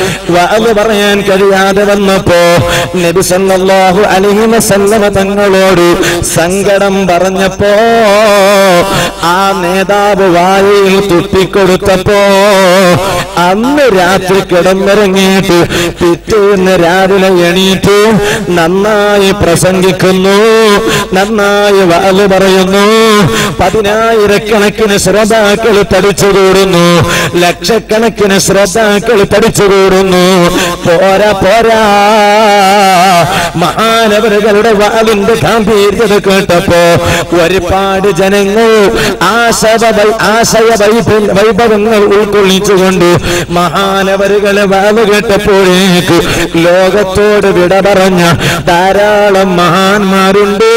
വഅദ് പറയാൻ കഴിയാതെ വന്നപ്പോ നബി സല്ലല്ലാഹു അലൈഹി വസല്ലമ തങ്ങളോട് സങ്കടം പറഞ്ഞപ്പോ ആ നേതാവ് വായയിൽ തുപ്പിക്കൊടുത്തപ്പോ അന്ന് രാത്രി കിടന്നിറങ്ങിയിട്ട് പിറ്റേന്ന് രാവിലെ എണീറ്റ് നന്നായി പ്രസംഗിക്കുന്നു നന്നായി വാല് പറയുന്നു പതിനായിരക്കണക്കിന് ശ്രോതാക്കൾ പഠിച്ചുകൂടുന്നു ലക്ഷക്കണക്കിന് ശ്രോതാക്കൾ പഠിച്ചുകൂടുന്നു പോരാ പോരാ മഹാനവരുകളുടെ വാലിന്റെ ഗാംഭീര്യത കേട്ടപ്പോ ഒരുപാട് ജനങ്ങൾ ആശയ വൈ- ആശയ വൈഭ- വൈഭവങ്ങൾ ഉൾക്കൊള്ളിച്ചുകൊണ്ട് മഹാനവരുകളെ വാല് കേട്ടപ്പോഴേക്ക് ലോകത്തോട് വിട പറഞ്ഞ ധാരാളം മഹാന്മാരുണ്ട്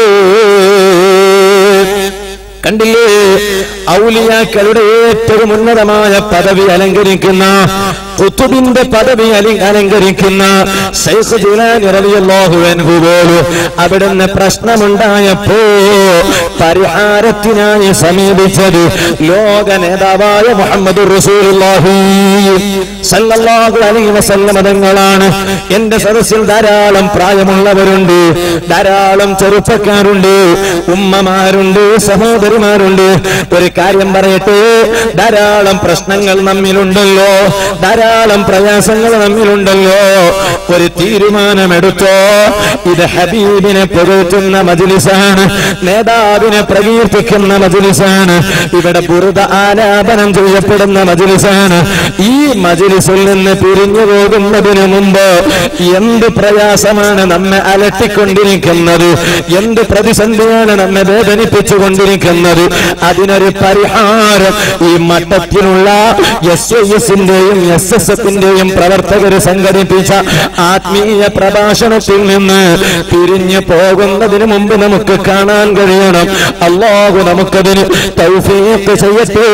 കണ്ടില്ലേ ഔലിയാക്കളുടെ ഏറ്റവും ഉന്നതമായ പദവി അലങ്കരിക്കുന്ന കുത്തുബിന്റെ പദവി അലി- അലങ്കരിക്കുന്ന ശൈഖ് ജിലാനി റളിയല്ലാഹു അൻഹു പോലും അവിടുന്ന് പ്രശ്നമുണ്ടായപ്പോ പരിഹാരത്തിനായി സമീപിച്ചത് ലോക നേതാവായ മുഹമ്മദ് റസൂലുള്ളാഹി സല്ലല്ലാഹു അലൈഹി വസല്ലം തങ്ങളാണ് എന്റെ സദസ്സിൽ ധാരാളം പ്രായമുള്ളവരുണ്ട് ധാരാളം ചെറുപ്പക്കാരുണ്ട് ഉമ്മമാരുണ്ട് സഹോദരിമാരുണ്ട് ഒരു കാര്യം പറയട്ടെ ധാരാളം പ്രശ്നങ്ങൾ നമ്മിലുണ്ടല്ലോ ധാരാളം പ്രയാസങ്ങൾ നമ്മിലുണ്ടല്ലോ ഒരു തീരുമാനമെടുത്തോ ഇത് ഹബീബിനെ പുകഴ്ത്തുന്ന മജിലിസാണ് നേതാവിനെ പ്രകീർത്തിക്കുന്ന മജിലിസാണ് ഇവിടെ ബുറുദ ആലാപനം ചെയ്യപ്പെടുന്ന മജിലിസാണ് ഈ മജിലിസിൽ നിന്ന് പിരിഞ്ഞു പോകുന്നതിന് മുമ്പ് എന്ത് പ്രയാസമാണ് നമ്മെ അലട്ടിക്കൊണ്ടിരിക്കുന്നത് എന്ത് പ്രതിസന്ധിയാണ് നമ്മെ വേദനിപ്പിച്ചു കൊണ്ടിരിക്കുന്നത് അതിനൊരു പരിഹാരം ഈ മട്ടത്തിലുള്ള എസ് എസിന്റെയും എസ് എസ് എഫിന്റെയും പ്രവർത്തകർ സംഘടിപ്പിച്ച ആത്മീയ പ്രഭാഷണത്തിൽ നിന്ന് പിരിഞ്ഞു പോകുന്നതിന് മുമ്പ് നമുക്ക് കാണാൻ കഴിയണം അള്ളാഹു നമുക്കതിന് തൗഫീഖ് ചെയ്യട്ടെ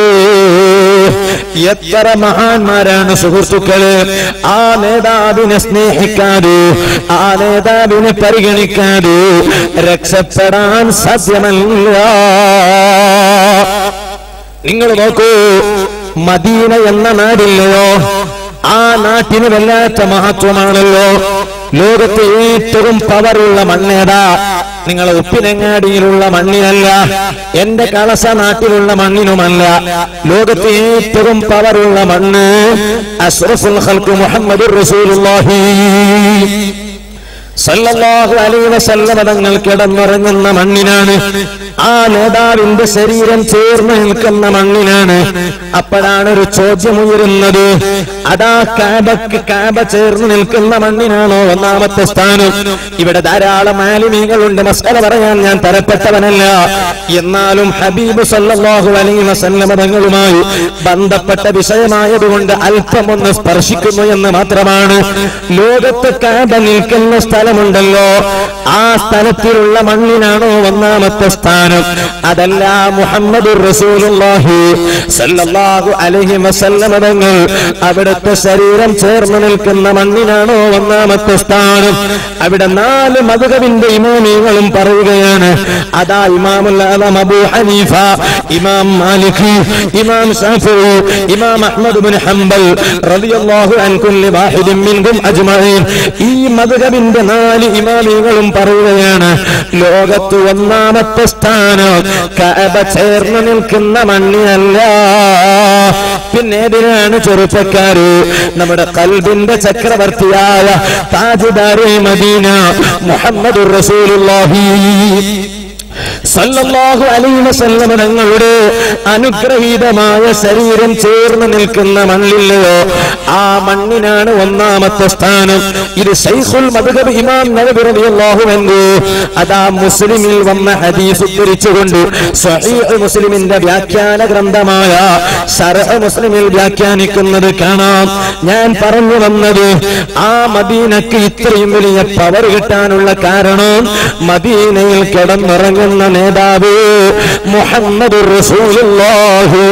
എത്ര മഹാന്മാരാണ് സുഹൃത്തുക്കള് ആ നേതാവിനെ സ്നേഹിക്കാതെ ആ നേതാവിനെ പരിഗണിക്കാതെ രക്ഷപ്പെടാൻ സാധ്യമല്ല നിങ്ങൾ നോക്കൂ മദീന എന്ന നാടില്ലയോ ആ നാട്ടിന് വല്ലാത്ത മഹത്വമാണല്ലോ ലോകത്തെ ഏറ്റവും പവറുള്ള മണ്ണേതാ നിങ്ങളെ ഉപ്പിനങ്ങാടിയിലുള്ള മണ്ണിനല്ല എന്റെ കളസ നാട്ടിലുള്ള മണ്ണിനുമല്ല ലോകത്തെ ഏറ്റവും പവറുള്ള മണ്ണ് അഷ്റഫുൽ ഖൽഖ് മുഹമ്മദ് റസൂലുള്ളാഹി സല്ലല്ലാഹു അലൈഹി വസല്ലമ തങ്ങൾ കിടന്നുറങ്ങുന്ന മണ്ണിനാണ് ആ നേതാവിന്റെ ശരീരം ചേർന്ന് നിൽക്കുന്ന മണ്ണിനാണ് അപ്പോഴാണ് ഒരു ചോദ്യം ഉയരുന്നത് അതാ കാബക്ക് കാബ ചേർന്ന് നിൽക്കുന്ന മണ്ണിനാണോ ഒന്നാമത്തെ സ്ഥാനം ഇവിടെ ധാരാളം ആലിമീകളുണ്ട് മസ്കല പറയാൻ ഞാൻ തരപ്പെട്ടവനല്ല എന്നാലും ഹബീബ് സല്ലല്ലാഹു അലൈഹി വസല്ലമ തങ്ങളുമായി ബന്ധപ്പെട്ട വിഷയമായതുകൊണ്ട് അല്പം ഒന്ന് സ്പർശിക്കുന്നു എന്ന് മാത്രമാണ് ലോകത്ത് കാബ നിൽക്കുന്ന സ്ഥലമുണ്ടല്ലോ ആ സ്ഥലത്തിലുള്ള മണ്ണിനാണോ ഒന്നാമത്തെ സ്ഥാനം അതല്ല മുഹമ്മദ് റസൂലുള്ളാഹി സല്ലല്ലാഹു അലൈഹി വസല്ലമ തങ്ങൾ അവിടുത്തെ ശരീരം ചേർന്ന് നിൽക്കുന്ന മണ്ണിനാണോ ഒന്നാമത്തെ സ്ഥാനം അവിടെ നാല് മധുകവിന്റെ ഇമാമികളും പറയുകയാണ് അതാ ഇമാമുൽ ആലം അബൂ ഹനീഫ ഇമാം മാലിക് ഇമാം ഷാഫിഈ ഇമാം അഹ്മദ് ബിൻ ഹംബൽ റളിയല്ലാഹു അൻ കുല്ലി വാഹിദിൻ മിൻഹും അജ്മഈൻ ഈ മദ്ഹബിന്റെ നാല് ഇമാമികളും പറയുകയാണ് ലോകത്ത് ഒന്നാമത്തെ സ്ഥാനം കഅബ ചേർന്ന് നിൽക്കുന്ന മണ്ണിനല്ല പിന്നെ ഏതിനാണ് ചെറുപ്പക്കാര് നമ്മുടെ കൽബിന്റെ ചക്രവർത്തിയായ താജ്ദാരെ മദീന മുഹമ്മദ് റസൂലുള്ളാഹി സല്ലല്ലാഹു അലൈഹി വസല്ലമ തങ്ങളുടെ അനുഗ്രഹീതമായ ശരീരം ചേർന്ന് നിൽക്കുന്ന മണ്ണില്ലയോ ആ മണ്ണിനാണ് ഒന്നാമത്തെ സ്ഥാനം ഇത് ശൈഖുൽ മദ്ഹബ് ഇമാം നബവി റളിയല്ലാഹു അൻഹു അതാ മുസ്ലിമിൽ വന്ന ഹദീസ് ഉദ്ധരിച്ചുകൊണ്ട് സ്വഹീഹ് മുസ്ലിമിന്റെ വ്യാഖ്യാന ഗ്രന്ഥമായ ശർഹ് മുസ്ലിമിൽ വ്യാഖ്യാനിക്കുന്നത് കാണാം ഞാൻ പറഞ്ഞു വന്നത് ആ മദീനക്ക് ഇത്രയും വലിയ പവർ കിട്ടാനുള്ള കാരണം മദീനയിൽ കിടന്നിറങ്ങുന്ന നേതാവ് മുഹമ്മദ് റസൂലുള്ളാഹി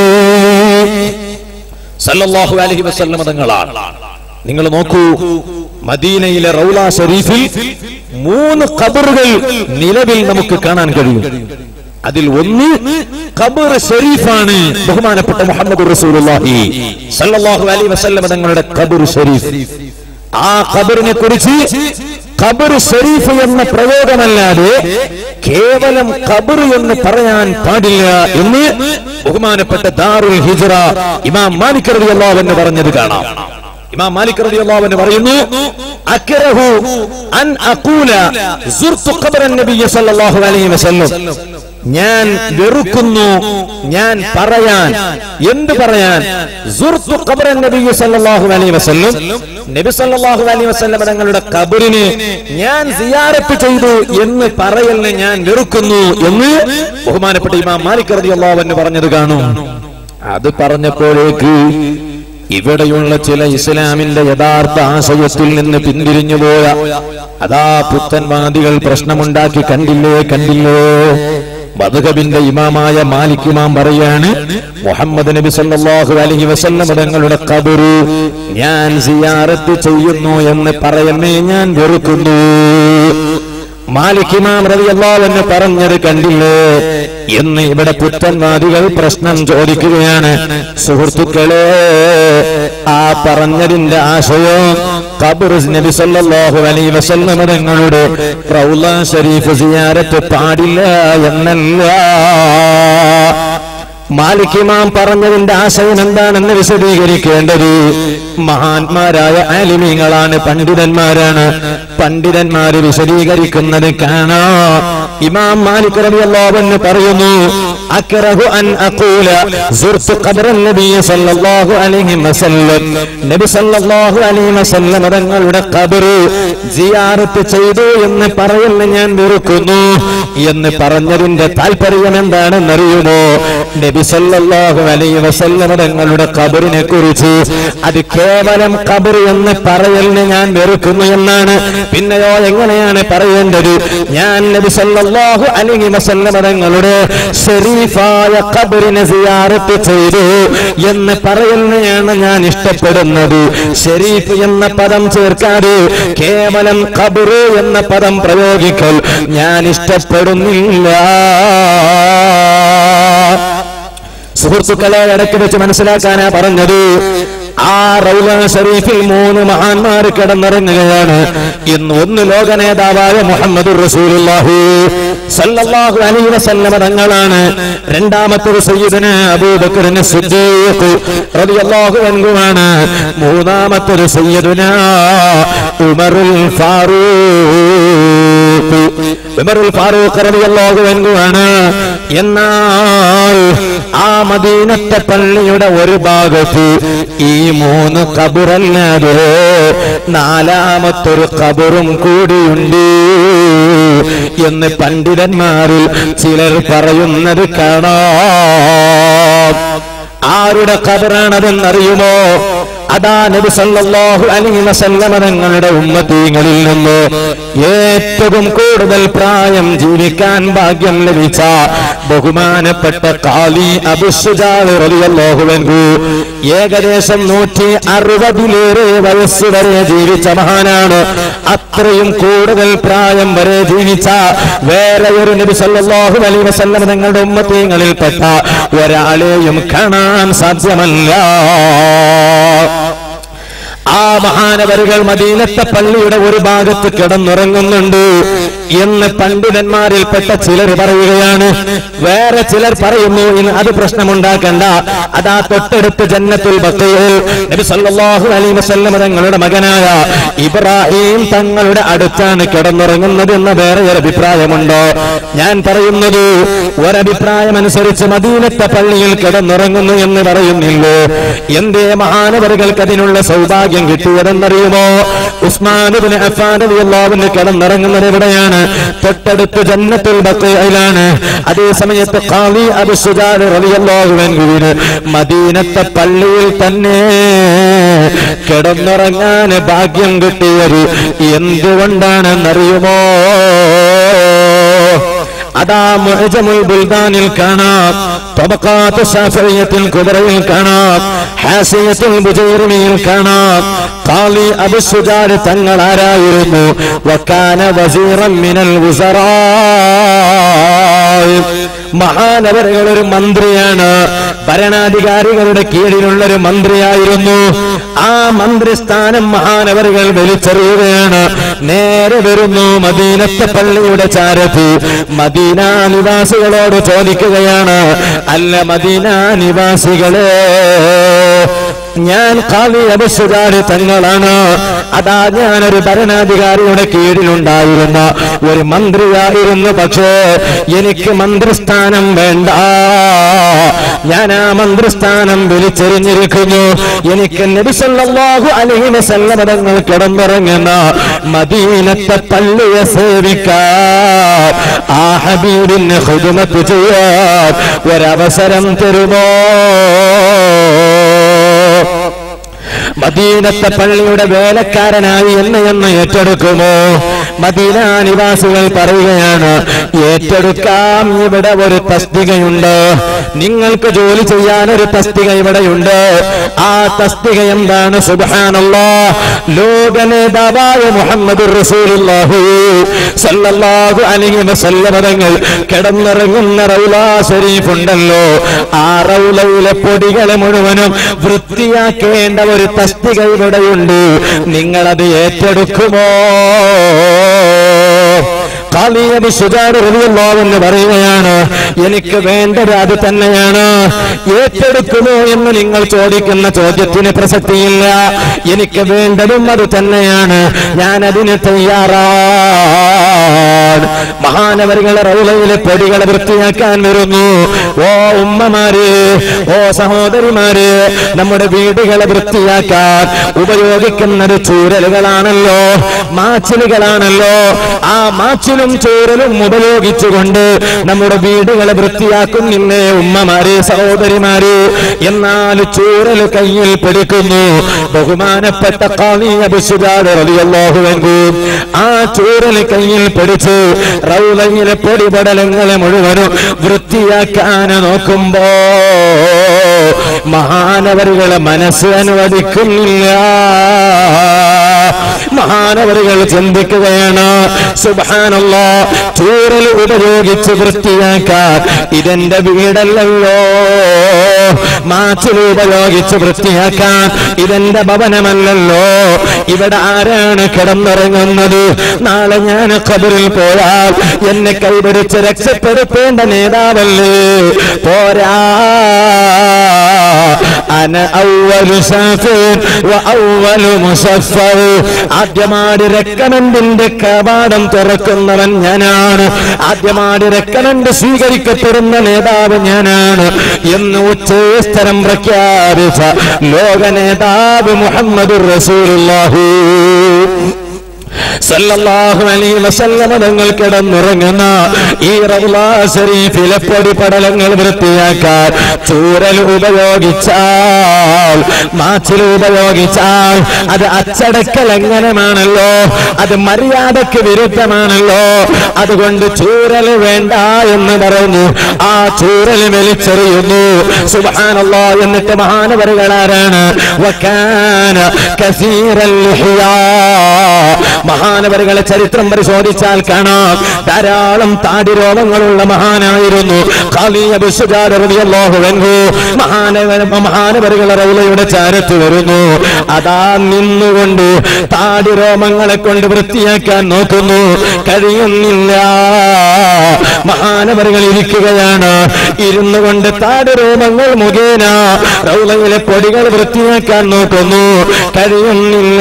സല്ലല്ലാഹു അലൈഹി വസല്ലം തങ്ങളാണ് നിങ്ങൾ നോക്കൂ മദീനയിലെ റൗല ഷരീഫിൽ മൂന്ന് ഖബറുകൾ നിലവിൽ നമുക്ക് കാണാൻ കഴിയും അതിൽ ഒന്ന് ഖബർ ഷരീഫാണ് ബഹുമാനപ്പെട്ട മുഹമ്മദ് റസൂലുള്ളാഹി സല്ലല്ലാഹു അലൈഹി വസല്ലം തങ്ങളുടെ ഖബർ ഷരീഫ് ആ ഖബറിനെ കുറിച്ച് ഖബർ ഷരീഫ് എന്ന പ്രയോഗമല്ലാതെ കേവലം ഖബർ എന്ന് പറയാൻ പാടില്ല എന്ന് ബഹുമാനപ്പെട്ട ദാറുൽ ഹിജ്റ ഇമാം മാലിക് റളിയല്ലാഹു അൻഹു പറഞ്ഞത് കാണാം ഇമാം മാലിക് റളിയല്ലാഹു അൻഹു പറയുന്നു അക്റഹു അൻ അഖൂല സുർതു ഖബറൻ നബിയ്യ സല്ലല്ലാഹു അലൈഹി വസല്ലം ഞാൻ വെറുക്കുന്നു ഞാൻ പറയാൻ എന്ത് പറയാൻ സുർതു ഖബറൻ നബിയ്യ സല്ലല്ലാഹു അലൈഹി വസല്ലം നബി സല്ലല്ലാഹു അലൈഹി വസല്ലം തങ്ങളുടെ ഖബറിന് ഞാൻ സിയാറത്ത് ചെയ്തു എന്ന് പറയലിനെ ഞാൻ വെറുക്കുന്നു എന്ന് ബഹുമാനപ്പെട്ട ഇമാം മാലിക് റളിയല്ലാഹു അൻഹു പറഞ്ഞത് കാണും അത് പറഞ്ഞപ്പോഴേക്ക് ഇവിടെയുള്ള ചില ഇസ്ലാമിന്റെ യഥാർത്ഥ ആശയത്തിൽ നിന്ന് പിന്തിരിഞ്ഞു പോയ അതാ പുത്തൻവാദികൾ പ്രശ്നമുണ്ടാക്കി കണ്ടില്ലേ കണ്ടില്ലേ മധുഹബിന്റെ ഇമാമായ മാലിക് ഇമാം പറയാണ് മുഹമ്മദ് നബി സല്ലല്ലാഹു അലൈഹി വസല്ലം തങ്ങളുടെ ഖബറ് ഞാൻ സിയാറത്ത് ചെയ്യുന്നു എന്ന് പറയണേ ഞാൻ വെറുക്കുന്നു മാലിക് ഇമാം റളിയല്ലാഹു അൻഹു പറഞ്ഞത് കണ്ടില്ലേ എന്ന് ഇവിടെ പുത്തൻവാദികൾ പ്രശ്നം ചോദിക്കുകയാണ് സുഹൃത്തുക്കളെ ആ പറഞ്ഞതിന്റെ ആശയം ഖബർ നബി സല്ലല്ലാഹു അലൈഹി വസല്ലം തങ്ങളുടെ റൗള ഷരീഫ് സിയാറത്ത് പാടില്ല എന്നല്ല മാലിക് ഇമാം പറഞ്ഞതിന്റെ ആശയം എന്താണെന്ന് വിശദീകരിക്കേണ്ടത് മഹാന്മാരായ ആലിമീങ്ങളാണ് പണ്ഡിതന്മാരാണ് പണ്ഡിതന്മാര് വിശദീകരിക്കുന്നത് കാണാം ഇമാം മാലിക് റളിയല്ലാഹു അൻഹു പറയുന്നു അക്റഹു അൻ അഖൂല സുർതു ഖബറൻ നബി സല്ലല്ലാഹു അലൈഹി വസല്ലം നബി സല്ലല്ലാഹു അലൈഹി വസല്ലം തങ്ങളുടെ ഖബർ സിയാറത്ത് ചെയ്തു എന്ന് പറയലിന് ഞാൻ വെറുക്കുന്നു എന്ന് പറഞ്ഞതിന്റെ താല്പര്യം എന്താണെന്നറിയുമോ നബി സല്ലല്ലാഹു അലൈഹി വസല്ലം തങ്ങളുടെ ഖബറിനെ കുറിച്ച് അത് കേവലം ഖബർ എന്ന് പറയലിന് ഞാൻ വെറുക്കുന്നു എന്നാണ് പിന്നെയോ എങ്ങനെയാണ് പറയേണ്ടത് ഞാൻ നബി സല്ലല്ലാഹു അലൈഹി വസല്ലം തങ്ങളുടെ ഷരീഫായ ഖബറിനെ സിയാറത്ത് ചെയ്തു എന്ന് പറയലിനെയാണ് ഞാൻ ഇഷ്ടപ്പെടുന്നത് ഷരീഫ് എന്ന പദം ചേർക്കാതെ കേവലം ഖബർ എന്ന പദം പ്രയോഗിക്കൽ ഞാൻ ഇഷ്ടപ്പെടുന്നില്ല സുഹൃത്തുക്കളെ ഇടയ്ക്ക് വെച്ച് മനസ്സിലാക്കാനാ പറഞ്ഞത് ആ റൗല ഷരീഫിൽ മൂന്ന് മഹാന്മാർ കിടന്നിറങ്ങുകയാണ് ഇന്ന് ഒന്ന് ലോക നേതാവായ മുഹമ്മദ് റസൂലുള്ളാഹി സല്ലല്ലാഹു അലൈഹി വസല്ലമ തങ്ങളാണ് രണ്ടാമത്തത് സയ്യിദന അബൂബക്കറിന് സിദ്ദീഖ് റളിയല്ലാഹു അൻഹുവാണ് മൂന്നാമത്തത് സയ്യിദുന ഉമറുൽ ഫാറൂഖ് ഉമറുൽ ഫാറൂഖ് റളിയല്ലാഹു അൻഹുവാണ് എന്നാൽ ആ മദീനത്തെ പള്ളിയുടെ ഒരു ഭാഗത്ത് ഈ മൂന്ന് കബറല്ലാതെ നാലാമത്തൊരു കബറും കൂടിയുണ്ട് എന്ന് പണ്ഡിതന്മാരിൽ ചിലർ പറയുന്നത് കാണാം ആരുടെ കബറാണതെന്നറിയുമോ അതാ നബി സല്ലല്ലാഹു അലൈഹി വസല്ലമ തങ്ങളുടെ ഉമ്മത്തീങ്ങളിൽ നിന്ന് ഏറ്റവും കൂടുതൽ പ്രായം ജീവിക്കാൻ ഭാഗ്യം ലഭിച്ച ബഹുമാനപ്പെട്ട കാലി അബുസുജാൽ റളിയല്ലാഹു അൻഹു ഏകദേശം നൂറ്റി അറുപതിലേറെ വയസ്സ് വരെ ജീവിച്ച മഹാനാണ് അത്രയും കൂടുതൽ പ്രായം വരെ ജീവിച്ച വേറെ ഒരു നബി സല്ലല്ലാഹു അലൈഹി വസല്ലമ തങ്ങളുടെ ഉമ്മത്തീങ്ങളിൽപ്പെട്ട ഒരാളെയും കാണാൻ സാധ്യമല്ല ആ മഹാനവരുകൾ മദീനത്തെ പള്ളിയുടെ ഒരു ഭാഗത്ത് കിടന്നുറങ്ങുന്നുണ്ട് എന്ന് പണ്ഡിതന്മാരിൽപ്പെട്ട ചിലർ പറയുകയാണ് വേറെ ചിലർ പറയുന്നു ഇന്ന് അത് പ്രശ്നമുണ്ടാക്കണ്ട അതാ തൊട്ടടുത്ത് ജന്നത്തുൽ ബക്കയിൽ നബി സല്ലല്ലാഹു അലൈഹി വസല്ലം തങ്ങളുടെ മകനായ ഇബ്രാഹിം തങ്ങളുടെ അടുത്താണ് കിടന്നുറങ്ങുന്നത് എന്ന വേറെ ഒരു അഭിപ്രായമുണ്ടോ ഞാൻ പറയുന്നത് ഒരഭിപ്രായം അനുസരിച്ച് മദീനത്തെ പള്ളിയിൽ കിടന്നുറങ്ങുന്നു എന്ന് പറയുന്നില്ലോ എന്തേ മഹാനവറുകൾക്ക് അതിനുള്ള സൗഭാഗ്യം കിട്ടിയതെന്നറിയുമോ ഉസ്മാനുബിന് അഫാനവിയല്ലാവിന് കിടന്നിറങ്ങുന്നത് എവിടെയാണ് തൊട്ടടുത്ത് ജന്നത്തുൽ ബക്കയിലാണ് അതേ സമയത്ത് ഖാലി അബു സുജാൽ റളിയല്ലാഹുവിന് മദീനത്തെ പള്ളിയിൽ തന്നെ കിടന്നുറങ്ങാൻ ഭാഗ്യം കിട്ടിയത് എന്തുകൊണ്ടാണെന്നറിയുമോ അതാ മുഅജമുൽ ബുൽദാനിൽ കാണാം طبقات الشافعية الكبرى കാണാം ഹാസിയത്തുൽ ബുജൈറിനിയിൽ കാണാം ഖാലി അബു സുജാർ തങ്ങൾ ആരായിരുന്നു വക്കാന വസീറൻ മിനൽ വുസറാ മഹാനവറുകൾ ഒരു മന്ത്രിയാണ് ഭരണാധികാരികളുടെ കീഴിലുള്ള ഒരു മന്ത്രിയായിരുന്നു ആ മന്ത്രിസ്ഥാനം മഹാനവറുകൾ വലിച്ചെറിയുകയാണ് നേരെ വരുന്നു മദീനത്തെ പള്ളിയുടെ ചാരത്ത് മദീന നിവാസികളോട് ചോദിക്കുകയാണ് അല്ല മദീന നിവാസികളെ ഞാൻ കാവി അബസുകാര് തങ്ങളാണ് അതാ ഞാനൊരു ഭരണാധികാരിയുടെ കീഴിലുണ്ടായിരുന്ന ഒരു മന്ത്രിയായിരുന്നു പക്ഷേ എനിക്ക് മന്ത്രിസ്ഥാനം വേണ്ട ഞാൻ ആ മന്ത്രിസ്ഥാനം വിളിച്ചെറിഞ്ഞിരിക്കുന്നു എനിക്ക് നബിസല്ലാഹു അലഹി വസല്ലമതങ്ങൾ കിടന്നിറങ്ങുന്ന മദീനത്തെ പള്ളിയെ സേവിക്കാൻ ആ ഹബീബിന് ഹുദുമത്ത് ചെയ്യാൻ ഒരവസരം തരുമോ മദീനത്തെ പള്ളിയുടെ വേലക്കാരനായി എന്നെ എന്ന് ഏറ്റെടുക്കുമോ മദീന നിവാസികൾ പറയുകയാണ് ഏറ്റെടുക്കാം ഇവിടെ ഒരു തസ്തികയുണ്ട് നിങ്ങൾക്ക് ജോലി ചെയ്യാൻ ഒരു തസ്തിക ഇവിടെയുണ്ട് ആ തസ്തിക എന്താണ് സുബാനല്ലോ ലോക നേതാവായ മുഹമ്മദ് റസൂലുള്ളാഹി സല്ലല്ലാഹു അലൈഹി വസല്ലം തങ്ങൾ കിടന്നിറങ്ങുന്ന റൗല ഷരീഫ് ഉണ്ടല്ലോ ആ റൗലയിലെ പൊടികളെ മുഴുവനും വൃത്തിയാക്കേണ്ട ഒരു തസ്തിക ഇവിടെയുണ്ട് നിങ്ങളത് ഏറ്റെടുക്കുമോ കാളിയബി എന്ന് പറയുകയാണ് എനിക്ക് വേണ്ടത് അത് തന്നെയാണ് ഏറ്റെടുക്കുമോ എന്ന് നിങ്ങൾ ചോദിക്കുന്ന ചോദ്യത്തിന് പ്രസക്തിയില്ല എനിക്ക് വേണ്ടതും അത് തന്നെയാണ് ഞാൻ അതിന് തയ്യാറാണ് മഹാനവരുകളെ റൗലയിലെ പൊടികളെ വൃത്തിയാക്കാൻ വരുന്നു ഓ ഉമ്മമാര് ഓ സഹോദരിമാര് നമ്മുടെ വീടുകളെ വൃത്തിയാക്കാൻ ഉപയോഗിക്കുന്നത് ചൂരലുകളാണല്ലോ മാച്ചിലുകളാണല്ലോ ആ മാച്ചിലും ചൂരലും ഉപയോഗിച്ചുകൊണ്ട് നമ്മുടെ വീടുകളെ വൃത്തിയാക്കുന്നില്ലേ ഉമ്മമാര് സഹോദരിമാര് എന്നാൽ ചൂരൽ കയ്യിൽ പിടിക്കുന്നു ബഹുമാനപ്പെട്ട കാളിയബുസുജാഹുവെങ്കു ആ ചൂരൽ കയ്യിൽ പിടിച്ച് റൗലയിലെ പൊടിപടലങ്ങളെ മുഴുവനും വൃത്തിയാക്കാൻ നോക്കുമ്പോ മഹാനവരുകളെ മനസ്സ് അനുവദിക്കുന്നില്ല മഹാനവരുകൾ ചിന്തിക്കുകയാണ് സുബാനല്ലോ ചൂരൽ ഉപയോഗിച്ച് വൃത്തിയാക്കാൻ ഇതെന്റെ വീടല്ലല്ലോ മാച്ചിൽ ഉപയോഗിച്ച് വൃത്തിയാക്കാൻ ഇതെന്റെ ഭവനമല്ലല്ലോ ഇവിടെ ആരാണ് കിടന്നിറങ്ങുന്നത് നാളെ ഞാൻ കബറിൽ പോയാൽ എന്നെ കൈപിടിച്ച് രക്ഷപ്പെടുത്തേണ്ട നേതാവല്ലേ പോരാ അന ഔവലു സാഫിൻ വ ഔവലു മുസഫർ ആദ്യമാടി റെക്കമെന്റിന്റെ കവാടം തുറക്കുന്നവൻ ഞാനാണ് ആദ്യമാടി റെക്കമെന്റ് സ്വീകരിക്കപ്പെടുന്ന നേതാവ് ഞാനാണ് എന്ന് ഉച്ചസ്ഥരം പ്രഖ്യാപിച്ച ലോക നേതാവ് മുഹമ്മദ് റസൂലുള്ളാഹി സല്ലല്ലാഹു അലൈഹി വസല്ലമ തങ്ങൾ കിടന്നുറങ്ങുന്ന ഈ റൗള ശരീഫിലെ പൊടി പടലങ്ങൾ വൃത്തിയാക്കാൻ ചൂരൽ ഉപയോഗിച്ചാൽ മാച്ചിൽ ഉപയോഗിച്ചാൽ അത് അച്ചടക്കൽ എങ്ങനെയാണല്ലോ അത് മര്യാദക്ക് വിരുദ്ധമാണല്ലോ അതുകൊണ്ട് ചൂരൽ വേണ്ട എന്ന് പറഞ്ഞു ആ ചൂരൽ വലിച്ചെറിയുന്നു സുബ്ഹാനല്ലാ എന്നിട്ട് മഹാനവരുകളാരാണ് വക്കാന കസീറൽ ലിഹിയാ മഹാനവരുകളെ ചരിത്രം പരിശോധിച്ചാൽ കാണാം ധാരാളം താടി രോഗങ്ങളുള്ള മഹാനായിരുന്നു മഹാനവരുകളെ റൗലയുടെ ചാരത്ത് വരുന്നു അതാ നിന്നുകൊണ്ട് താടി രോമങ്ങളെ കൊണ്ട് വൃത്തിയാക്കാൻ നോക്കുന്നു കഴിയുന്നില്ല മഹാനവരുകൾ ഇരിക്കുകയാണ് ഇരുന്നു കൊണ്ട് താടി രോമങ്ങൾ മുഖേന റൗലയിലെ പൊടികൾ വൃത്തിയാക്കാൻ നോക്കുന്നു കഴിയുന്നില്ല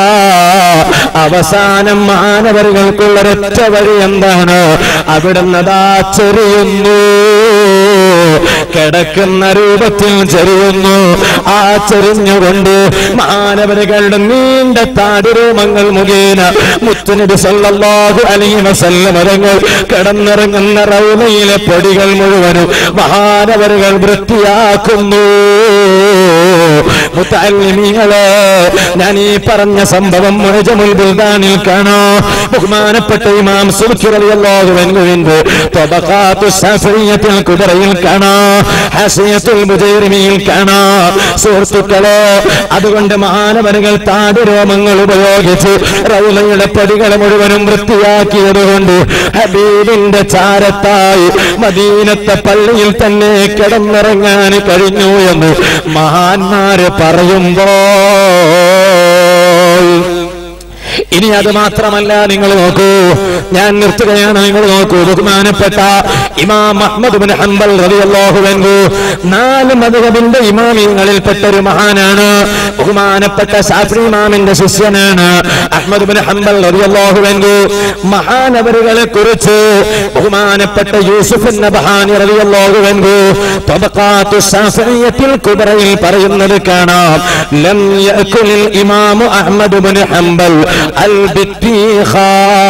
അവസാനം മാനവറുകൾക്കുള്ള ഒരൊറ്റ വഴി എന്താണ് അവിടുന്ന് അതാ ചെറിയുന്നു കിടക്കുന്ന രൂപത്തിൽ ചെറിയുന്നു ആ ചെറിഞ്ഞുകൊണ്ട് മാനവരുകളുടെ നീണ്ട താടിരൂപങ്ങൾ മുഖേന മുത്തുനബി സല്ലല്ലാഹു അലൈഹി വസല്ലമരങ്ങൾ കിടന്നിറങ്ങുന്ന റൗലയിലെ പൊടികൾ മുഴുവനും മഹാനവരുകൾ വൃത്തിയാക്കുന്നു മുത്തല്ലിമീങ്ങളെ ഞാൻ ഈ പറഞ്ഞ സംഭവം മുഴജമുൽ ബുൽദാനിൽ കാണോ ബഹുമാനപ്പെട്ട ഇമാം സുബ്ക്കി റളിയല്ലാഹു അൻഹുവിന്റെ തബഖാത്തു ശഫിയ്യത്തിൽ കുബറയിൽ കാണോ ഹസിയത്തുൽ മുജൈറിമിയിൽ കാണോ സുഹൃത്തുക്കളെ അതുകൊണ്ട് മഹാനവനുകൾ താടുരോമങ്ങൾ ഉപയോഗിച്ച് റൗലയുടെ പടികൾ മുഴുവനും വൃത്തിയാക്കിയത് കൊണ്ട് ഹബീബിന്റെ ചാരത്തായി മദീനത്തെ പള്ളിയിൽ തന്നെ കിടന്നിറങ്ങാൻ കഴിഞ്ഞു എന്ന് മഹാന്മാര് പറയുമ്പോൾ ഇനി അത് മാത്രമല്ല നിങ്ങൾ നോക്കൂ ഞാൻ നിർത്തുകയാണ് നിങ്ങൾ നോക്കൂ ബഹുമാനപ്പെട്ട ഇമാം അഹ്മദ് ബിൻ ഹംബൽ റളിയല്ലാഹു അൻഹു നാല് മദ്ഹബിന്റെ ഇമാമിയങ്ങളിൽപ്പെട്ട ഒരു മഹാനാണ് ബഹുമാനപ്പെട്ട ഷാഫി ഇമാമിന്റെ ശിഷ്യനാണ് അഹ്മദ് ബിൻ ഹംബൽ റളിയല്ലാഹു അൻഹു മഹാനവരുകളെ കുറിച്ച് ബഹുമാനപ്പെട്ട യൂസുഫ് നബഹാനി റളിയല്ലാഹു അൻഹു തബഖാത്തു ശാഫിയ്യത്തിൽ കുബറയിൽ പറയുന്നത് കാണാം ലം യഅകുലിൽ ഇമാമു Ahmad bin Hanbal البطيخة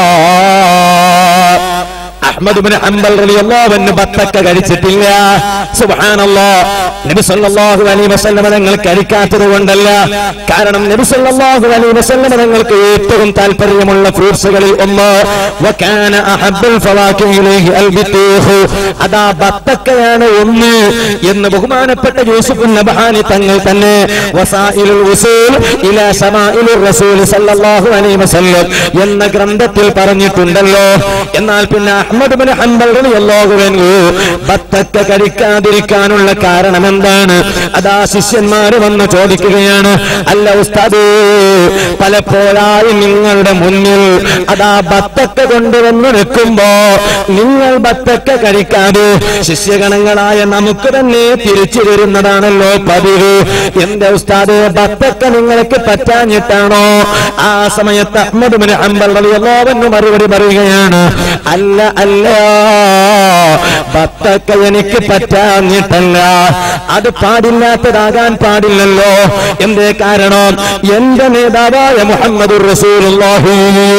Ahmad bin Hanbal റളിയല്ലാഹു അൻഹു ബത്തക്ക കഴിച്ചിട്ടില്ല സുബ്ഹാനല്ലാഹ് നബി സല്ലല്ലാഹു അലൈഹി വസല്ലം തങ്ങൾ കഴിക്കാത്തത് കൊണ്ടല്ല കാരണം നബി സല്ലല്ലാഹു അലൈഹി വസല്ലം തങ്ങൾക്ക് ഏറ്റവും താല്പര്യമുള്ള ഫ്രൂട്ട്സുകളിൽ ഒന്ന് വകാന അഹബ്ബുൽ ഫവാക്കിഹി ഇലൈഹി അൽ ബിത്തീഖ് അതാ ബത്തക്കയാണ് ഒന്ന് എന്ന് ബഹുമാനപ്പെട്ട യൂസുഫ് നബഹാനി തങ്ങൾ തന്നെ വസായിലുൽ ഉസൂൽ ഇലാ സമായിലുർ റസൂൽ സല്ലല്ലാഹു അലൈഹി വസല്ലം എന്ന ഗ്രന്ഥത്തിൽ പറഞ്ഞിട്ടുണ്ടല്ലോ എന്നാൽ പിന്നെ അഹ്മദ് ബിൻ ഹംബൽ റളിയല്ലാഹു അൻഹു ബത്തക്ക കഴിക്കാതിരിക്കാനുള്ള കാരണം എന്താണ് അതാ ശിഷ്യന്മാര് വന്ന് ചോദിക്കുകയാണ് അല്ല ഉസ്താദേ പലപ്പോഴായി നിങ്ങളുടെ മുന്നിൽ അതാ ബത്തക്ക കൊണ്ടുവന്ന് നിൽക്കുമ്പോ നിങ്ങൾ ബത്തക്ക കഴിക്കാതെ ശിഷ്യഗണങ്ങളായ നമുക്ക് തന്നെ തിരിച്ചു വരുന്നതാണല്ലോ പതിവ് എന്റെ ഉസ്താദ് ബത്തക്ക നിങ്ങൾക്ക് പറ്റാഞ്ഞിട്ടാണോ ആ സമയത്ത് അഹ്മദ് ബിൻ ഹംബൽ റളിയല്ലാഹു അൻഹു മറുപടി പറയുകയാണ് അല്ല അല്ല ബത്തക്ക എനിക്ക് പറ്റാഞ്ഞിട്ടല്ല അത് പാടില്ലാത്തതാകാൻ പാടില്ലല്ലോ എന്തേ കാരണം എന്റെ നേതാവായ മുഹമ്മദ് റസൂലുള്ളാഹി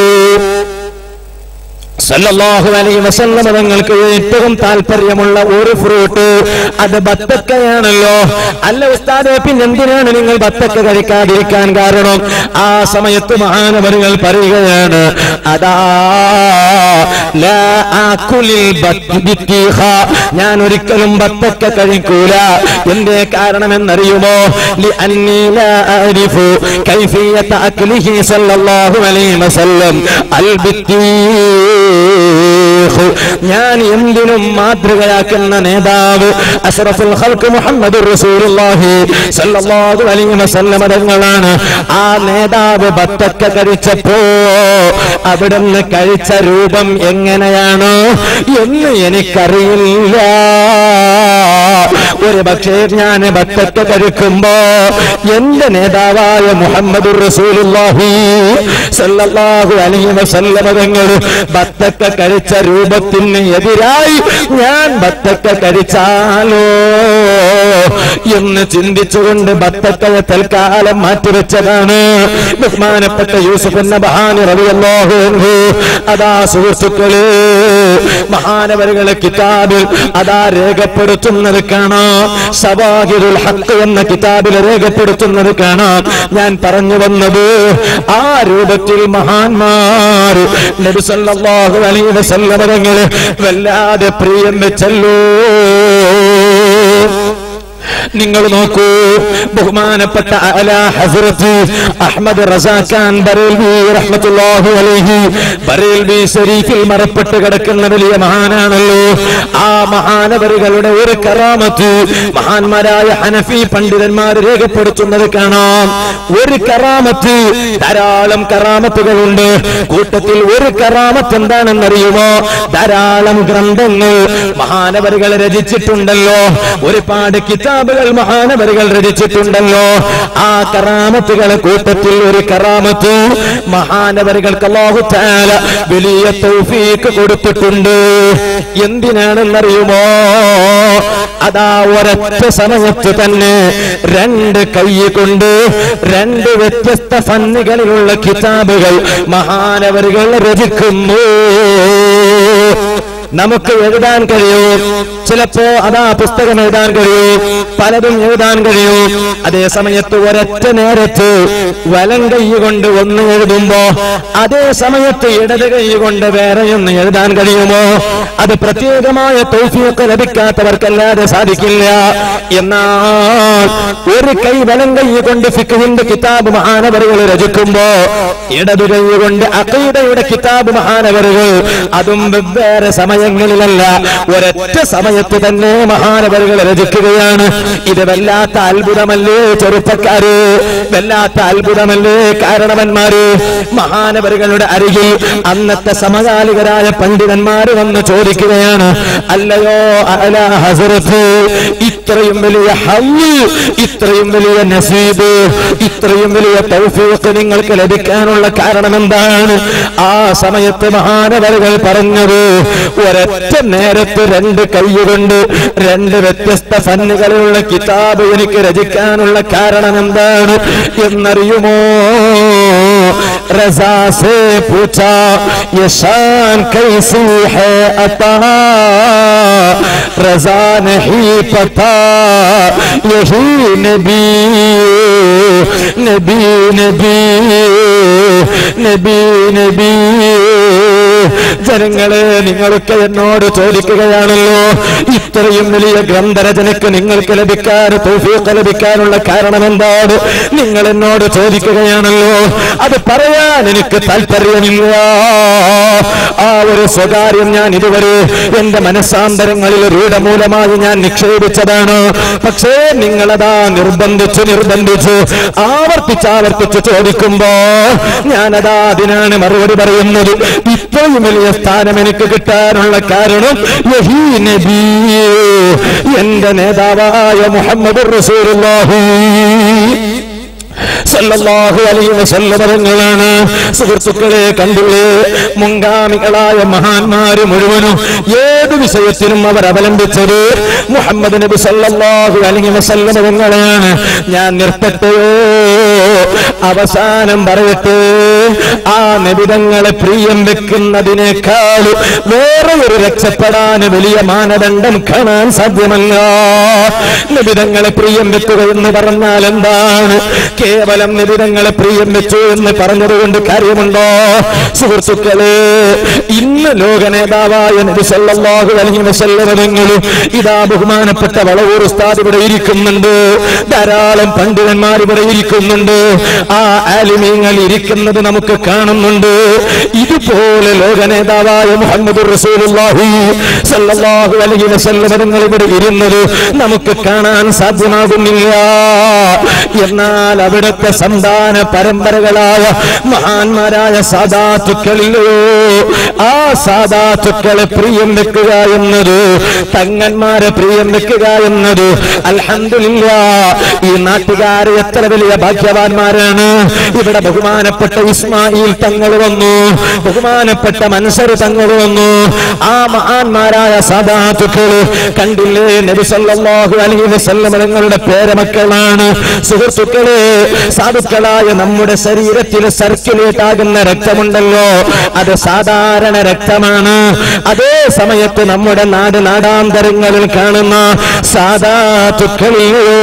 സല്ലല്ലാഹു അലൈഹി വസല്ലം തങ്ങൾക്ക് ഏറ്റവും താല്പര്യമുള്ള ഒരു ഫ്രൂട്ട് അത് ബത്തക്കയാണല്ലോ അല്ല ഉസ്താദെ പിന്നെ എന്തിനാണ് നിങ്ങൾ ബത്തക്ക കഴിക്കാതിരിക്കാൻ കാരണം ആ സമയത്ത് മഹാനവരുകൾ പറയുകയാണ് അതാ ലാ ആക്കുലിൽ ബത്ത് ബിത്തീഖ. ഞാൻ ഒരിക്കലും ബത്തക്ക കഴിക്കൂല എന്തേ കാരണം എന്നറിയുമോ لأني لا أعرف كيفية أكله صلى الله عليه وسلم البطيخ ഞാൻ എന്തിനും മാതൃകയാക്കുന്ന നേതാവ് അഷ്റഫുൽ ഖൽഖ് മുഹമ്മദ് റസൂലുള്ളാഹി സല്ലല്ലാഹു അലൈഹി വസല്ലം തങ്ങളാണ് ആ നേതാവ് ബത്തക്ക കഴിച്ചപ്പോ അവിടുന്ന് കഴിച്ച രൂപം എങ്ങനെയാണ് എന്ന് എനിക്കറിയില്ല ഒരു പക്ഷേ ഞാൻ ബത്തക്ക കഴിക്കുമ്പോ എന്റെ നേതാവായ മുഹമ്മദ് റസൂലുള്ളാഹി സല്ലല്ലാഹു അലൈഹി വസല്ലം തങ്ങൾ ബത്തക്ക കഴിച്ച രൂപത്തിന് എതിരായി ഞാൻ ബത്തക്ക കഴിച്ചാലോ എന്ന് ചിന്തിച്ചുകൊണ്ട് ബത്തക്കയെ തൽക്കാലം മാറ്റിവെച്ചതാണ് ബഹുമാനപ്പെട്ട യൂസുഫ് നബഹാനി റളിയല്ലാഹു അൻഹു അതാ സുഹൃത്തുക്കളെ മഹാനവരുകളെ കിതാബിൽ അതാ രേഖപ്പെടുത്തുന്നത് കാണാം സവാഹിറുൽ ഹക്ക് എന്ന കിതാബിൽ രേഖപ്പെടുത്തുന്നത് കാണാം ഞാൻ പറഞ്ഞു വന്നത് ആ രൂപത്തിൽ മഹാന്മാർ നബി സല്ലല്ലാഹു അലൈഹി വസല്ലം തങ്ങളെ വല്ലാതെ പ്രിയം വെച്ചല്ലോ നിങ്ങൾ നോക്കൂ ബഹുമാനപ്പെട്ട അല ഹസ്രത്ത് അഹ്മദ് റസാഖാൻ ബറേൽവി റഹ്മത്തുള്ളാഹി അലൈഹി ബറേൽവി ശരീഫിൽ മറപ്പെട്ട് കിടക്കുന്ന വലിയ മഹാനാണല്ലോ ആ മഹാനവരുകളുടെ ഒരു കറാമത്ത് മഹാന്മാരായ ഹനഫി പണ്ഡിതന്മാർ രേഖപ്പെടുത്തുന്നത് കാണാം ഒരു കറാമത്ത് ധാരാളം കറാമത്തുകളുണ്ട് കൂട്ടത്തിൽ ഒരു കറാമത്ത് എന്താണെന്നറിയുമോ ധാരാളം ഗ്രന്ഥങ്ങൾ മഹാനവരുകൾ രചിച്ചിട്ടുണ്ടല്ലോ ഒരുപാട് കിതാബുകൾ മഹാനവരുകൾ രചിച്ചിട്ടുണ്ടല്ലോ ആ കറാമത്തുകളെ കൂട്ടത്തിൽ ഒരു കറാമത്ത് മഹാനവരുകൾക്ക് അല്ലാഹു തആല വലിയ തൗഫീക്ക് കൊടുത്തിട്ടുണ്ട് എന്തിനാണെന്നറിയുമോ അതാ ഒരൊറ്റ സമയത്ത് തന്നെ രണ്ട് കൈ കൊണ്ട് രണ്ട് വ്യത്യസ്ത ഫന്നുകളിലുള്ള കിതാബുകൾ മഹാനവരുകൾ രചിക്കുന്നു നമുക്ക് എഴുതാൻ കഴിയൂ ചിലപ്പോ അതാ പുസ്തകം എഴുതാൻ കഴിയൂ പലതും എഴുതാൻ കഴിയും അതേ സമയത്ത് ഒരൊറ്റ നേരത്ത് വലം കൈ കൊണ്ട് ഒന്ന് എഴുതുമ്പോ അതേ സമയത്ത് ഇടത് കൈ കൊണ്ട് വേറെയൊന്ന് എഴുതാൻ കഴിയുമോ അത് പ്രത്യേകമായ തൗഫീഖ് ലഭിക്കാത്തവർക്കല്ലാതെ സാധിക്കില്ല എന്നാൽ ഒരു കൈ വലം കൈ കൊണ്ട് ഫിഖിന്റെ കിതാബ് മഹാനവറുകൾ രചിക്കുമ്പോ ഇടതു കൈ കൊണ്ട് അഖീദയുടെ കിതാബ് മഹാനവറുകൾ അതും വെവ്വേറെ സമയങ്ങളിലല്ല ഒരൊറ്റ സമയത്ത് തന്നെ മഹാനവറുകൾ രചിക്കുകയാണ് ഇത് വല്ലാത്ത അത്ഭുതമല്ലേ ചെറുപ്പക്കാര് വല്ലാത്ത അത്ഭുതമല്ലേ കാരണവന്മാര് മഹാനവറുകളുടെ അരികിൽ അന്നത്തെ സമകാലികരായ പണ്ഡിതന്മാര് വന്ന് ചോദിക്കുകയാണ് അല്ലയോ അല ഹസരത്ത് ഇത്രയും വലിയ ഹല്ല് ഇത്രയും വലിയ നസീബ് ഇത്രയും വലിയ തൗഫീഖ് നിങ്ങൾക്ക് ലഭിക്കാനുള്ള കാരണം എന്താണ് ആ സമയത്ത് മഹാനവറുകൾ പറഞ്ഞത് ഒരൊറ്റ നേരത്ത് രണ്ട് കൈകൊണ്ട് രണ്ട് വ്യത്യസ്ത ഫന്നുകളിലുള്ള കിതാബ് എനിക്ക് രചിക്കാനുള്ള കാരണം എന്താണ് എന്നറിയുമോ रजा से पूछा ये शान कैसी है अता रजा नहीं पता यही नबी नबी नबी നബി നബി ജനങ്ങളെ നിങ്ങളൊക്കെ എന്നോട് ചോദിക്കുകയാണല്ലോ ഇത്രയും വലിയ ഗ്രന്ഥരചനയ്ക്ക് നിങ്ങൾക്ക് ലഭിക്കാൻ തൗഫീഖ് ലഭിക്കാനുള്ള കാരണം എന്താണ് നിങ്ങൾ എന്നോട് ചോദിക്കുകയാണല്ലോ അത് പറയാൻ എനിക്ക് താല്പര്യമില്ല ആ ഒരു സ്വകാര്യം ഞാൻ ഇതുവരെ എന്റെ മനസ്സാന്തരങ്ങളിൽ രൂഢമൂലമായി ഞാൻ നിക്ഷേപിച്ചതാണ് പക്ഷേ നിങ്ങളതാ നിർബന്ധിച്ചു നിർബന്ധിച്ചു ആവർത്തിച്ച് ആവർത്തിച്ച് ചോദിക്കുമ്പോ ഞാനതാ അതിനാണ് മറുപടി പറയുന്നത് ഇത്രയും വലിയ സ്ഥാനം എനിക്ക് കിട്ടാനുള്ള കാരണം യഹീ നബി എന്റെ നേതാവായ മുഹമ്മദ് റസൂലുള്ളാഹി സല്ലല്ലാഹു അലൈഹി വസല്ലം തങ്ങളാണ് സുഹൃത്തുക്കളെ കണ്ടില്ലേ മുൻഗാമികളായ മഹാന്മാര് മുഴുവനും ഏത് വിഷയത്തിനും അവർ അവലംബിച്ചത് മുഹമ്മദ് നബി സല്ലല്ലാഹു അലൈഹി വസല്ലം തങ്ങളാണ് ഞാൻ നിർത്തട്ടെയോ അവസാനം പറയട്ടെ ആ നബിതങ്ങളെ പ്രിയം വെക്കുന്നതിനേക്കാൾ വേറെ ഒരു രക്ഷപ്പെടാൻ വലിയ മാനദണ്ഡം കാണാൻ സാധ്യമല്ല നബിതങ്ങളെ പ്രിയം വെക്കുക എന്ന് പറഞ്ഞാൽ എന്താണ് കേവലം നിബിധങ്ങളെ പ്രിയം വെച്ചു എന്ന് പറഞ്ഞതുകൊണ്ട് കാര്യമുണ്ടോ സുഹൃത്തുക്കളെ ഇന്ന് ലോക നേതാവായ നബി സല്ലല്ലാഹു അലൈഹി വസല്ലം തങ്ങളും ഇതാ ബഹുമാനപ്പെട്ട വളവൂർ ഉസ്താദ് ഇവിടെ ഇരിക്കുന്നുണ്ട് ധാരാളം പണ്ഡിതന്മാർ ഇവിടെ ഇരിക്കുന്നുണ്ട് ആ ആലിമീങ്ങൾ ഇരിക്കുന്നത് നമുക്ക് കാണുന്നുണ്ട് ഇതുപോലെ ലോക നേതാവായ മുഹമ്മദ് റസൂലുള്ളാഹി സല്ലല്ലാഹു അലൈഹി വസല്ലം തങ്ങൾ ഇവിടെ ഇരുന്നത് നമുക്ക് കാണാൻ സാധ്യമാകുന്നില്ല എന്നാൽ അവിടുത്തെ സന്താന പരമ്പരകളായ മഹാന്മാരായ സാധാത്തുക്കളില്ലയോ ആ സാധാത്തുക്കളെ പ്രിയം വെക്കുക എന്നത് തങ്ങന്മാരെ പ്രിയം വെക്കുക എന്നത് അൽഹംദുലില്ല ഈ നാട്ടുകാര് എത്ര വലിയ ഭാഗ്യവാന്മാരാണ് ഇവിടെ ബഹുമാനപ്പെട്ട ഇസ്മായിൽ തങ്ങൾ വന്നു ബഹുമാനപ്പെട്ട മൻസർ തങ്ങൾ വന്നു ആ മഹാന്മാരായ സാധാത്തുക്കള് കണ്ടില്ലേ നബി സല്ലല്ലാഹു അലൈഹി വസല്ലം തങ്ങളുടെ പേരമക്കളാണ് സുഹൃത്തുക്കളെ സാധുക്കളായ നമ്മുടെ ശരീരത്തിൽ സർക്കുലേറ്റ് ആകുന്ന രക്തമുണ്ടല്ലോ അത് സാധാരണ രക്തമാണ് അതേ സമയത്ത് നമ്മുടെ നാട് നാടാന്തരങ്ങളിൽ കാണുന്ന സാധാത്തുക്കളിലോ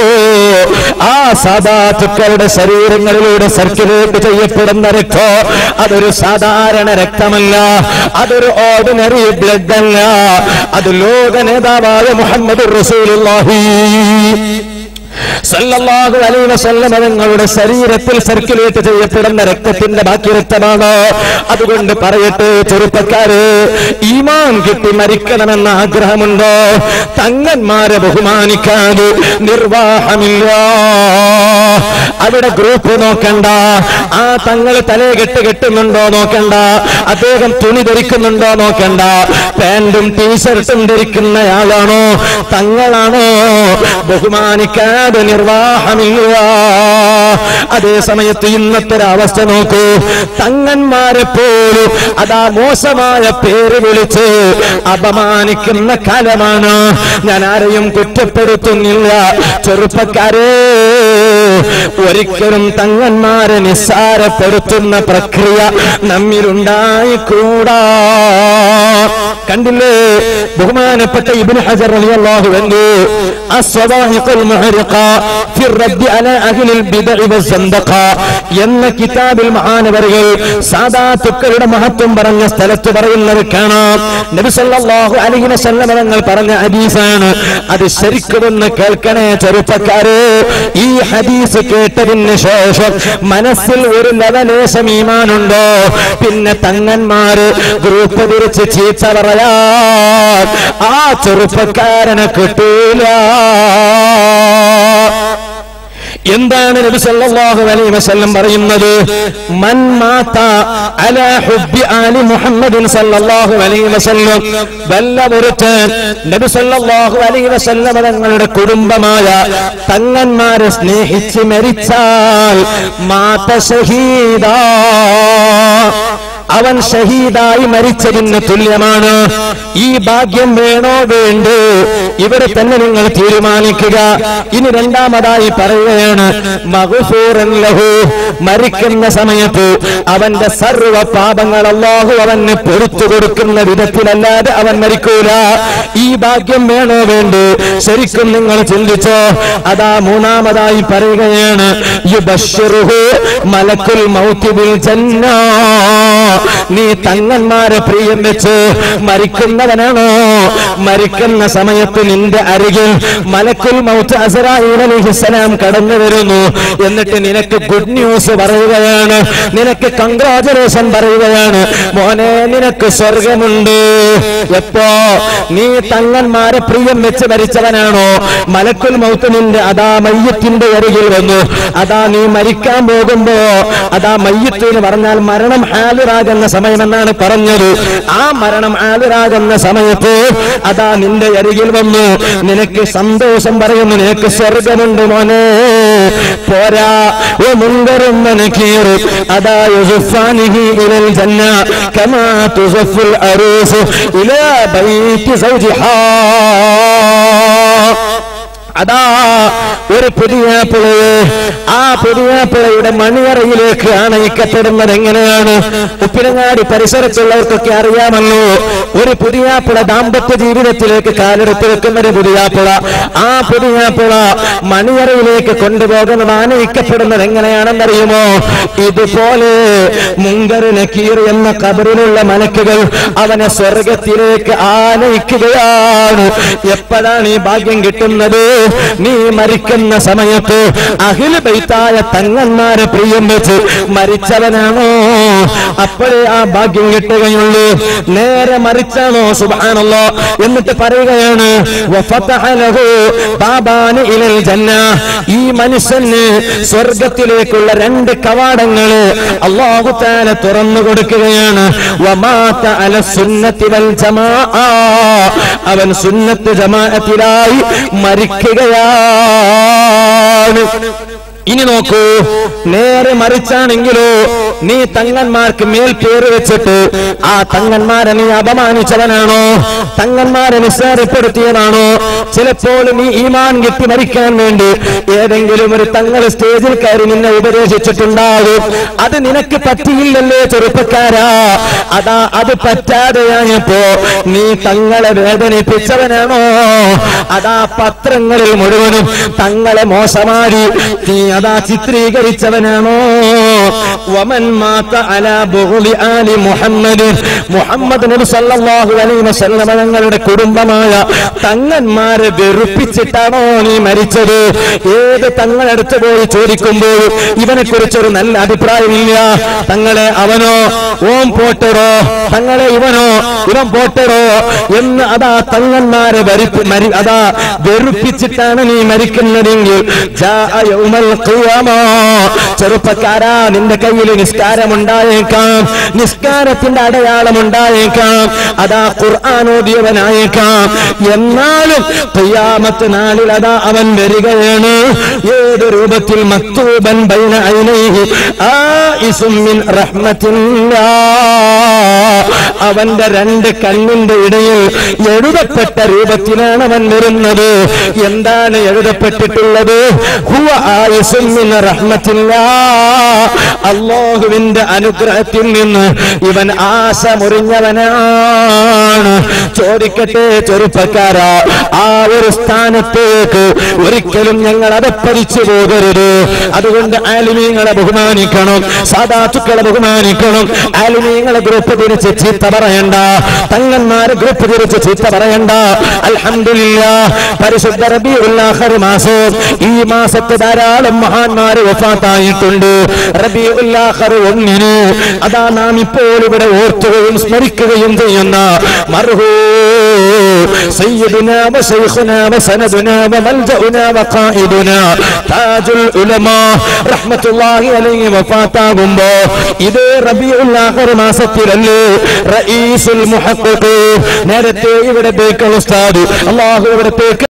ആ സാധാത്തുക്കളുടെ ശരീരങ്ങളിലൂടെ സർക്കുലേറ്റ് ചെയ്യപ്പെടുന്ന രക്തം അതൊരു സാധാരണ രക്തമല്ല അതൊരു ഓർഡിനറി ബ്ലഡ് അല്ല അത് ലോക നേതാവായ മുഹമ്മദ് റസൂലുള്ളാഹി സല്ലല്ലാഹു അലൈഹി വസല്ലം തങ്ങളുടെ ശരീരത്തിൽ സർക്കുലേറ്റ് ചെയ്യപ്പെടുന്ന രക്തത്തിന്റെ ബാക്കി രക്തമാണ് അതുകൊണ്ട് പറയട്ടെ ചെറുപ്പക്കാര് ഈമാൻ കിട്ടി മരിക്കണമെന്ന ആഗ്രഹമുണ്ടോ തങ്ങന്മാരെ ബഹുമാനിക്കാതെ നിർവാഹമില്ല അവിടെ ഗ്രൂപ്പ് നോക്കണ്ട ആ തങ്ങൾ തലേ കെട്ട് കെട്ടുന്നുണ്ടോ നോക്കണ്ട അദ്ദേഹം തുണി ധരിക്കുന്നുണ്ടോ നോക്കണ്ട പാന്റും ടീഷർട്ടും ധരിക്കുന്നയാളാണോ തങ്ങളാണോ ബഹുമാനിക്കാതെ നിർവാഹമില്ല അതേ സമയത്ത് ഇന്നത്തെ ഒരു അവസ്ഥ നോക്കൂ തങ്ങന്മാരെ പോലും അതാ മോശമായ പേര് വിളിച്ച് അപമാനിക്കുന്ന കാലമാണ് ഞാൻ ആരെയും കുറ്റപ്പെടുത്തുന്നില്ല ചെറുപ്പക്കാരെ ഒരിക്കലും തങ്ങന്മാരെ നിസ്സാരപ്പെടുത്തുന്ന പ്രക്രിയ നമ്മിലുണ്ടായിക്കൂടാ കണ്ടില്ലേ ബഹുമാനപ്പെട്ട ഇബ്നു ഹജർ റളിയല്ലാഹു അൻഹു അസ്വവാഹിഖുൽ മുഹരിഖ ഫി റദ്ദി അലാ അഹ്ലിൽ ബിദ്അ വസ്സന്ദഖ എന്ന കിതാബിൽ മഹാനവറുകൾ സാദാത്തുക്കളുടെ മഹത്വം പറഞ്ഞ സ്ഥലത്ത് പറയുന്നത് കാണാം നബി സല്ലല്ലാഹു അലൈഹി വസല്ലം തങ്ങൾ പറഞ്ഞ ഹദീസാണ് അത് ശരിക്കുമെന്ന് കേൾക്കണേ ചെറുപ്പക്കാരെ ഈ ഹദീസ് കേട്ടതിന് ശേഷം മനസ്സിൽ ഒരു ലവലേശം ഈമാനുണ്ടോ പിന്നെ തങ്ങന്മാര് ഗ്രൂപ്പ് തിരിച്ച് ചീത്ത പറയാ ആ ചെറുപ്പക്കാരനെ കിട്ടൂല എന്താണ് നബി സല്ലല്ലാഹു അലൈഹി വസല്ലം പറയുന്നത് മൻ മാത അലാ ഹുബ്ബി ആലി മുഹമ്മദിൻ സല്ലല്ലാഹു അലൈഹി വസല്ലം വല്ല ഒരുത്തൻ നബി സല്ലല്ലാഹു അലൈഹി വസല്ലം തങ്ങളുടെ കുടുംബമായ തങ്ങന്മാരെ സ്നേഹിച്ച് മരിച്ചാൽ മാത ഷഹീദാ അവൻ ഷഹീദായി മരിച്ചതിന് തുല്യമാണ് ഈ ഭാഗ്യം വേണോ വേണ്ടോ ഇവിടെ തന്നെ നിങ്ങൾ തീരുമാനിക്കുക ഇനി രണ്ടാമതായി പറയുകയാണ് മഗ്ഫൂറൻ ലഹു മരിക്കുന്ന സമയത്ത് അവന്റെ സർവ പാപങ്ങൾ അല്ലാഹു അവന് പൊറത്തു കൊടുക്കുന്ന വിധത്തിലല്ലാതെ അവൻ മരിക്കൂല ഈ ഭാഗ്യം വേണോ വേണ്ടോ ശരിക്കും നിങ്ങൾ ചിന്തിച്ചോ അതാ മൂന്നാമതായി പറയുകയാണ് യുബശ്ശിറുഹു മലക്കുൽ മൗത്തി ബിൽ ജന്ന നീ തങ്ങന്മാരെ പ്രിയം വെച്ച് മരിക്കുന്നവനാണോ മരിക്കുന്ന സമയത്ത് നിന്റെ അരികിൽ മലക്കുൽ മൗത്ത് അസറായിൽ അലിഹിസ്സലാം കടന്നു വരുന്നു എന്നിട്ട് നിനക്ക് ഗുഡ് ന്യൂസ് പറയുകയാണ് നിനക്ക് കൺഗ്രാചുലേഷൻ പറയുകയാണ് മോനെ നിനക്ക് സ്വർഗമുണ്ട് എപ്പോ നീ തങ്ങന്മാരെ പ്രിയം വെച്ച് മരിച്ചവനാണോ മലക്കുൽ മൗത്ത് നിന്റെ അതാ മയ്യത്തിന്റെ അരികിൽ വന്നു അതാ നീ മരിക്കാൻ പോകുമ്പോ അതാ മയ്യത്ത് എന്ന് പറഞ്ഞാൽ മരണം ഹാലിറാകുന്ന സമയമെന്നാണ് പറഞ്ഞത് ആ മരണം ഹാലിറാകുന്ന സമയത്ത് അതാ നിന്റെ അരികിൽ വന്നു നിനക്ക് സന്തോഷം പറയുന്നു നിനക്ക് സ്വർഗമുണ്ട് മോനെ പോരാ ഓ മുൻകരും മനക്കീർ അതാ യുസുഫാനിഹി ഇലൽ ജന്ന കമാ തുസഫുൽ അറൂസ് ഇലാ ബൈത്തി സൗജിഹാ അതാ ഒരു പുതിയ പിളയെ ആ പുതിയ പിളയുടെ മണിയറയിലേക്ക് അണയിക്കപ്പെടുന്നത് എങ്ങനെയാണ് ഉപ്പിനങ്ങാടി പരിസരത്തുള്ളവർക്കൊക്കെ അറിയാമല്ലോ ഒരു പുതിയ പിള ദാമ്പത്യ ജീവിതത്തിലേക്ക് കാലെടുത്ത് വെക്കുന്ന ഒരു പുതിയ പിള ആ പുതിയ പിള മണിയറയിലേക്ക് കൊണ്ടുപോകുന്നത് ആനയിക്കപ്പെടുന്നത് എങ്ങനെയാണെന്നറിയുമോ ഇതുപോലെ മുങ്കർ നക്കീർ എന്ന കബറിലുള്ള മലക്കുകൾ അവനെ സ്വർഗത്തിലേക്ക് ആനയിക്കുകയാണ് എപ്പോഴാണ് ഈ ഭാഗ്യം കിട്ടുന്നത് നീ മരിക്കുന്ന സമയത്ത് അഖില ബൈത്തായ തങ്ങന്മാരെ പ്രിയം വെച്ച് മരിച്ചവനാണോ അപ്പോഴേ ആ ഭാഗ്യം കിട്ടുകയുള്ളൂ നേരെ മരിച്ചാണോ സുബാണല്ലോ എന്നിട്ട് പറയുകയാണ് വഫതഹ ലഹു ബാബാനി ഇലൽ ജന്ന ഈ മനുഷ്യന് സ്വർഗത്തിലേക്കുള്ള രണ്ട് കവാടങ്ങള് അള്ളാഹു താല തുറന്നു കൊടുക്കുകയാണ് വമാത അല സുന്നത്തി വൽ ജമാഅ അവൻ സുന്നത്ത് ജമാഅത്തിലായി മരിക്കുകയാണ് ഇനി നോക്കൂ നേരെ മറിച്ചാണെങ്കിലോ നീ തങ്ങന്മാർക്ക് മേൽ പേര് വെച്ചിട്ട് ആ തങ്ങന്മാരെ നീ അപമാനിച്ചവനാണോ തങ്ങന്മാരെ നിസ്സാരപ്പെടുത്തിയതാണോ ചിലപ്പോൾ നീ ഈമാൻ കിട്ടി മരിക്കാൻ വേണ്ടി ഏതെങ്കിലും ഒരു തങ്ങൾ സ്റ്റേജിൽ കയറി നിന്നെ ഉപദേശിച്ചിട്ടുണ്ടാകും അത് നിനക്ക് പറ്റിയില്ലല്ലോ ചെറുപ്പക്കാരാ അതാ അത് പറ്റാതെയായപ്പോ നീ തങ്ങളെ വേദനിപ്പിച്ചവനാണോ അതാ പത്രങ്ങളിൽ മുഴുവനും തങ്ങളെ മോശമാടി നീ അതാ ചിത്രീകരിച്ചവനാണോ വമൻ മാത അലാ ബുഗ്ളി ആലി മുഹമ്മദ് മുഹമ്മദ് നബി സല്ലല്ലാഹു അലൈഹി വസല്ലമ തങ്ങളുടെ കുടുംബമായ തങ്ങന്മാരെ വെറുപ്പിച്ചിട്ടാണോ നീ മരിച്ചത് ഏത് തങ്ങളടുത്ത് പോയി ചോദിക്കുമ്പോൾ ഇവനെ കുറിച്ചൊരു നല്ല അഭിപ്രായമില്ല തങ്ങളെ അവനോ ഓം പോട്ടറോ തങ്ങളെ ഇവനോ ഇവൻ പോട്ടറോ എന്ന് അതാ തങ്ങന്മാരെ വരിപ്പ് മരി അതാ വെറുപ്പിച്ചിട്ടാണ് നീ മരിക്കുന്നതെങ്കിൽ ജാഅ യൗമൽ ഖിയാമ. ചെറുപ്പക്കാരാ നിന്റെ കയ്യിൽ നിസ്കാരം ഉണ്ടായേക്കാം നിസ്കാരത്തിന്റെ അടയാളം ഉണ്ടായേക്കാം അതാ ഖുർആൻ ഓതിയവനായേക്കാം എന്നാലും ഖിയാമത്ത് നാളിൽ അതാ അവൻ വരികയാണ് ഏത് രൂപത്തിൽ മക്തൂബൻ ബൈന ഐനൈഹി ആ ആയിസും മിൻ റഹ്മത്തില്ലാ അവന്റെ രണ്ട് കണ്ണിന്റെ ഇടയിൽ എഴുതപ്പെട്ട രൂപത്തിലാണ് അവൻ വരുന്നത് എന്താണ് എഴുതപ്പെട്ടിട്ടുള്ളത് ഹുവ ആയിസും മിൻ റഹ്മത്തില്ലാ അള്ളാഹുവിന്റെ അനുഗ്രഹത്തിൽ നിന്ന് ഇവൻ ആശ മുറിഞ്ഞവനാണ് ചോദിക്കട്ടെ ചെറുപ്പക്കാരാ ആ ഒരു സ്ഥാനത്തേക്ക് ഒരിക്കലും ഞങ്ങൾ അതപ്പതിച്ചു പോകരുത് അതുകൊണ്ട് ആലിമീങ്ങളെ ബഹുമാനിക്കണം സാധാത്തുക്കളെ ബഹുമാനിക്കണം ആലിമീങ്ങളെ ഗ്രൂപ്പ് തിരിച്ച് ചീത്ത പറയണ്ട തങ്ങന്മാരെ ഗ്രൂപ്പ് തിരിച്ച് ചീത്ത പറയണ്ട അൽഹംദുലില്ല പരിശുദ്ധ റബിഉല്ലാഹർ മാസം ഈ മാസത്ത് ധാരാളം മഹാന്മാര് വഫാത്തായിട്ടുണ്ട് റബിഉല്ലാഹർ ഒന്നിന് അതാ നാം ഇപ്പോൾ ഇവിടെ ഓർത്തുകയും സ്മരിക്കുകയും ചെയ്യുന്ന മർഹൂ سيدنا وشيخنا وسندنا وملجأنا وقائدنا تاج العلماء رحمة الله عليه വഫാത്താകുമ്പോ ഇത് റബിയുൽ ആഖിർ മാസത്തിലല്ലേ റഈസുൽ മുഹഖഖ് നേരത്തെ ഇവിടെ ബേക്കൽ ഉസ്താദ് അല്ലാഹു ഇവിടത്തേക്ക്